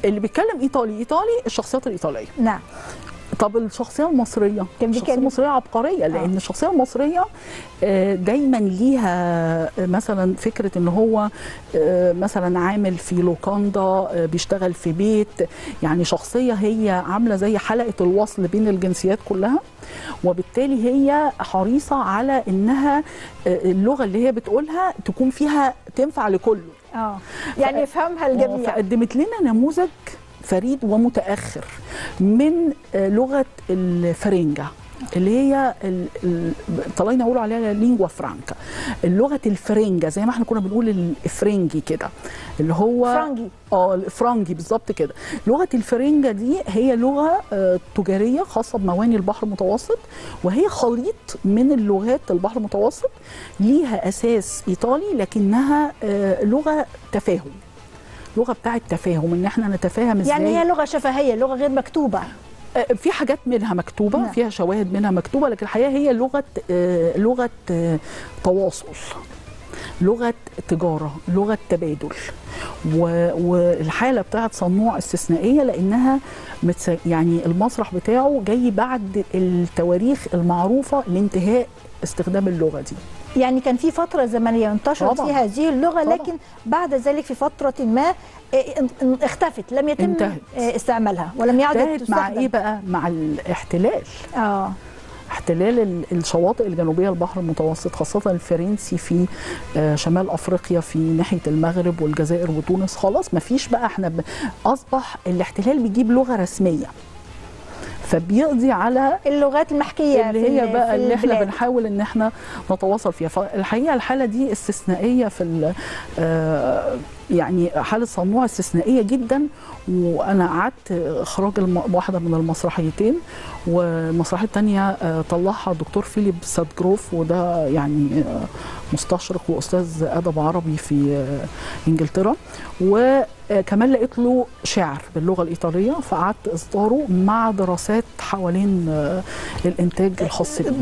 اللي بيتكلم ايطالي ايطالي الشخصيات الايطاليه نعم طب الشخصيه المصريه كان الشخصيه بيتكلم- المصريه عبقريه لان الشخصيه المصريه آه، دايما ليها آه، مثلا فكره ان هو آه، مثلا عامل في لوكاندا آه، بيشتغل في بيت يعني شخصيه هي عامله زي حلقه الوصل بين الجنسيات كلها وبالتالي هي حريصه على انها آه، اللغه اللي هي بتقولها تكون فيها تنفع لكله اه يعني يفهمها الجميع فقدمت لنا نموذج فريد ومتاخر من آه، لغه الفرنجه اللي هي ال- ال- طلعنا نقول عليها لينجوا فرانكا اللغه الفرنجه زي ما احنا كنا بنقول الفرنجي كده اللي هو فرنجي. اه الفرنجي بالظبط كده لغه الفرنجه دي هي لغه آه، تجاريه خاصه بمواني البحر المتوسط وهي خليط من اللغات البحر المتوسط ليها اساس ايطالي لكنها آه، لغه تفاهم لغه بتاعه تفاهم ان احنا نتفاهم ازاي يعني هي لغه شفهيه لغه غير مكتوبه آه، في حاجات منها مكتوبه نعم. نعم. فيها شواهد منها مكتوبه لكن الحقيقه هي لغه آه، لغه آه، تواصل لغه تجاره لغه تبادل و- والحاله بتاعت صنوع استثنائيه لانها متس... يعني المسرح بتاعه جاي بعد التواريخ المعروفه لانتهاء استخدام اللغه دي يعني كان في فتره زمنيه انتشرت طبعاً. فيها هذه اللغه طبعاً. لكن بعد ذلك في فتره ما آه، ان- ان- اختفت لم يتم انتهت. آه، استعمالها ولم يعد انتهت مع تستخدم ايه بقى مع الاحتلال اه احتلال ال- الشواطئ الجنوبيه البحر المتوسط خاصه الفرنسي في آه، شمال افريقيا في ناحيه المغرب والجزائر وتونس خلاص ما فيش بقى احنا ب... اصبح الاحتلال بيجيب لغه رسميه فبيقضي على اللغات المحكيه اللي في هي ال- بقى في اللي احنا البلاد. بنحاول ان احنا نتواصل فيها فالحقيقه الحاله دي استثنائيه في ال- آه، يعني حاله صنوع استثنائيه جدا وانا قعدت اخراج الم- واحده من المسرحيتين والمسرحيه الثانيه طلعها الدكتور فيليب سادجروف وده يعني آه، مستشرق واستاذ ادب عربي في آه، انجلترا وكمان لقيت له شعر باللغه الايطاليه فقعدت اصداره مع دراسات حوالين آه، الانتاج الخاص بيه